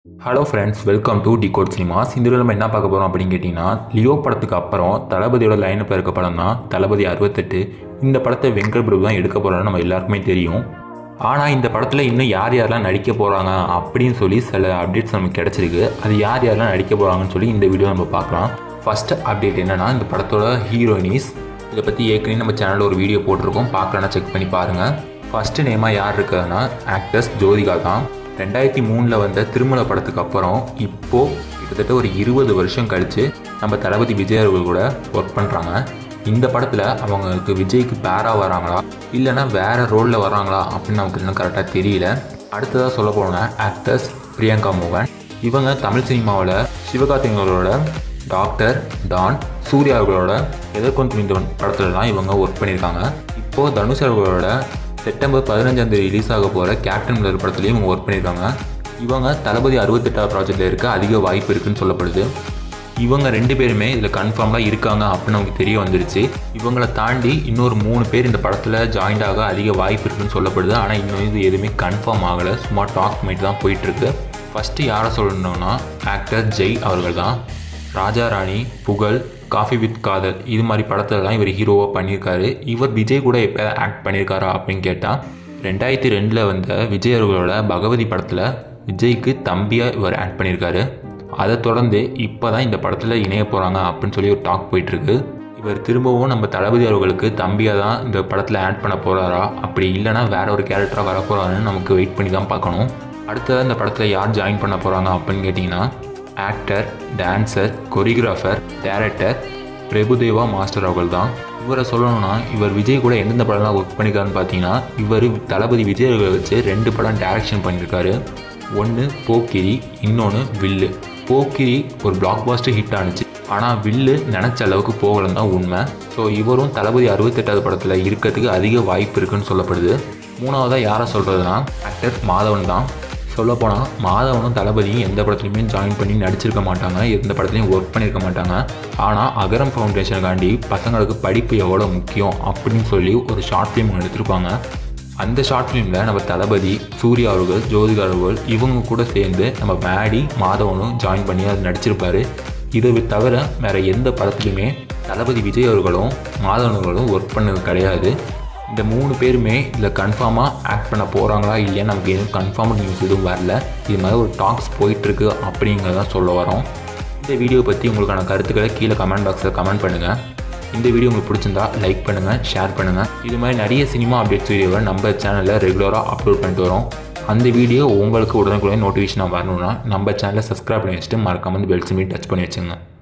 hello friends welcome to decode cinemas இந்த வீடியோவில் நம்ம என்ன பார்க்க போகிறோம் அப்படின்னு கேட்டிங்கன்னா லியோ படத்துக்கு அப்புறம் தளபதியோட லைனப்பில் இருக்க படம் தான் தளபதி அறுபத்தெட்டு இந்த படத்தை வெங்கட் பிரபு தான் எடுக்க போகிறான்னு நம்ம எல்லாருக்குமே தெரியும் ஆனால் இந்த படத்தில் இன்னும் யார் யாரெல்லாம் நடிக்க போகிறாங்க அப்படின்னு சொல்லி சில அப்டேட்ஸ் நமக்கு கிடச்சிருக்கு அது யார் யாரெல்லாம் நடிக்க போகிறாங்கன்னு சொல்லி இந்த வீடியோ நம்ம பார்க்கலாம் ஃபஸ்ட் அப்டேட் என்னென்னா இந்த படத்தோட ஹீரோயினிஸ் இதை பற்றி ஏற்கனவே நம்ம சேனலில் ஒரு வீடியோ போட்டிருக்கோம் பார்க்கலன்னா செக் பண்ணி பாருங்கள் ஃபஸ்ட்டு நேமாக யார் இருக்குதுன்னா ஆக்டர்ஸ் ஜோதிகா தான் ரெண்டாயிரத்தி மூணில் வந்த திருமல படத்துக்கு அப்புறம் இப்போது கிட்டத்தட்ட ஒரு இருபது வருஷம் கழித்து நம்ம தளபதி விஜய் அவர்கள் கூட ஒர்க் பண்ணுறாங்க இந்த படத்தில் அவங்களுக்கு விஜய்க்கு பேராக வராங்களா இல்லைன்னா வேறு ரோலில் வராங்களா அப்படின்னு நமக்கு இன்னும் கரெக்டாக தெரியல அடுத்ததாக சொல்ல போனால் ஆக்டர்ஸ் பிரியங்கா மோகன் இவங்க தமிழ் சினிமாவில் சிவகார்த்திகங்களோட டாக்டர் டான் சூர்யா அவர்களோட எதற்கும் துணிந்தவன் படத்துலலாம் இவங்க ஒர்க் பண்ணியிருக்காங்க இப்போது தனுஷ் அவர்களோட செப்டம்பர் பதினஞ்சாம் தேதி ரிலீஸ் ஆக போகிற கேப்டன் மில்லர் படத்துலையும் இவங்க ஒர்க் பண்ணியிருக்காங்க இவங்க தளபதி அறுபத்தெட்டாவது ப்ராஜெக்டில் இருக்க அதிக வாய்ப்பு இருக்குன்னு சொல்லப்படுது இவங்க ரெண்டு பேருமே இதில் கன்ஃபார்மாக இருக்காங்க அப்படின்னு நமக்கு தெரிய வந்துருச்சு இவங்களை தாண்டி இன்னொரு மூணு பேர் இந்த படத்தில் ஜாயின்ட் ஆக அதிக வாய்ப்பு இருக்குன்னு சொல்லப்படுது ஆனால் இன்னும் இது எதுவுமே கன்ஃபார்ம் ஆகலை சும்மா டாக் மேட் தான் போயிட்டுருக்கு ஃபஸ்ட்டு யாரை சொல்லணும்னா ஆக்டர் ஜெய் அவர்கள் தான் ராஜா ராணி புகழ் காஃபி வித் காதல் இது மாதிரி படத்தில் தான் இவர் ஹீரோவாக பண்ணியிருக்காரு இவர் விஜய் கூட எப்போ ஆக்ட் பண்ணியிருக்காரா அப்படின்னு கேட்டால் ரெண்டாயிரத்தி ரெண்டில் வந்த விஜய் அவர்களோட பகவதி படத்தில் விஜய்க்கு தம்பியாக இவர் ஆக்ட் பண்ணியிருக்காரு அதை தொடர்ந்து இப்போ தான் இந்த படத்தில் இணைய போகிறாங்க அப்படின்னு சொல்லி ஒரு டாக் போயிட்டுருக்கு இவர் திரும்பவும் நம்ம தளபதி அவர்களுக்கு தம்பியாக தான் இந்த படத்தில் ஆட் பண்ண போகிறாரா அப்படி இல்லைனா வேற ஒரு கேரக்டராக வர போகிறாருன்னு நமக்கு வெயிட் பண்ணி தான் பார்க்கணும் அடுத்ததாக இந்த படத்தில் யார் ஜாயின் பண்ண போகிறாங்க அப்படின்னு கேட்டிங்கன்னா actor dancer choreographer director Prabhudeva master அவர்கள் தான் இவரை சொல்லணும்னா இவர் விஜய் கூட எந்தெந்த படம்லாம் ஒர்க் பண்ணியிருக்காருன்னு பார்த்தீங்கன்னா இவர் தளபதி விஜய் அவர்களை வச்சு ரெண்டு படம் டைரக்ஷன் பண்ணியிருக்காரு ஒன்று போக்கிரி இன்னொன்று வில்லு போக்கிரி ஒரு பிளாக் பாஸ்டர் ஹிட் ஆனிச்சு ஆனால் வில்லு நினச்ச அளவுக்கு போகலன்னு தான் உண்மை ஸோ இவரும் தளபதி அறுபத்தெட்டாவது படத்தில் இருக்கிறதுக்கு அதிக வாய்ப்பு இருக்குன்னு சொல்லப்படுது மூணாவதாக யாரை சொல்கிறதுனா ஆக்டர் மாதவன் தான் சொல்லப்போனால் மாதவனும் தளபதியும் எந்த படத்துலையுமே ஜாயின் பண்ணி நடிச்சிருக்க மாட்டாங்க எந்த படத்துலையும் ஒர்க் பண்ணியிருக்க மாட்டாங்க ஆனால் அகரம் ஃபவுண்டேஷனுக்காண்டி பசங்களுக்கு படிப்பு எவ்வளோ முக்கியம் அப்படின்னு சொல்லி ஒரு ஷார்ட் ஃபிலிம் ஒன்று எடுத்திருப்பாங்க அந்த ஷார்ட் ஃபிலிமில் நம்ம தளபதி சூர்யா அவர்கள் ஜோதிகா அவர்கள் இவங்க கூட சேர்ந்து நம்ம மேடி மாதவனும் ஜாயின் பண்ணி அது நடிச்சிருப்பாரு இதை தவிர வேறு எந்த படத்துலையுமே தளபதி விஜய் அவர்களும் மாதவன் அவர்களும் ஒர்க் பண்ணது கிடையாது இந்த மூணு பேருமே இதில் கன்ஃபார்மாக ஆக்ட் பண்ண போகிறாங்களா இல்லையா நமக்கு எதுவும் கன்ஃபார்ம் நியூஸ் எதுவும் வரல இது மாதிரி ஒரு டாக்ஸ் போயிட்டுருக்கு அப்படிங்கிறதான் சொல்ல வரோம் இந்த வீடியோ பற்றி உங்களுக்கான கருத்துக்களை கீழே கமெண்ட் பாக்ஸில் கமெண்ட் பண்ணுங்கள் இந்த வீடியோ உங்களுக்கு பிடிச்சிருந்தா லைக் பண்ணுங்கள் ஷேர் பண்ணுங்கள் இது மாதிரி நிறைய சினிமா அப்டேட்ஸ் வீடியோவை நம்ம சேனலில் ரெகுலராக அப்லோட் பண்ணிட்டு வரோம் அந்த வீடியோ உங்களுக்கு உடனுக்குள்ளே நோட்டிஃபிகேஷன் வரணும்னா நம்ம சேனலை சப்ஸ்கிரைப் பண்ணி வச்சுட்டு மறக்காம வந்து பெல் சிம்மி டச் பண்ணி வச்சுங்க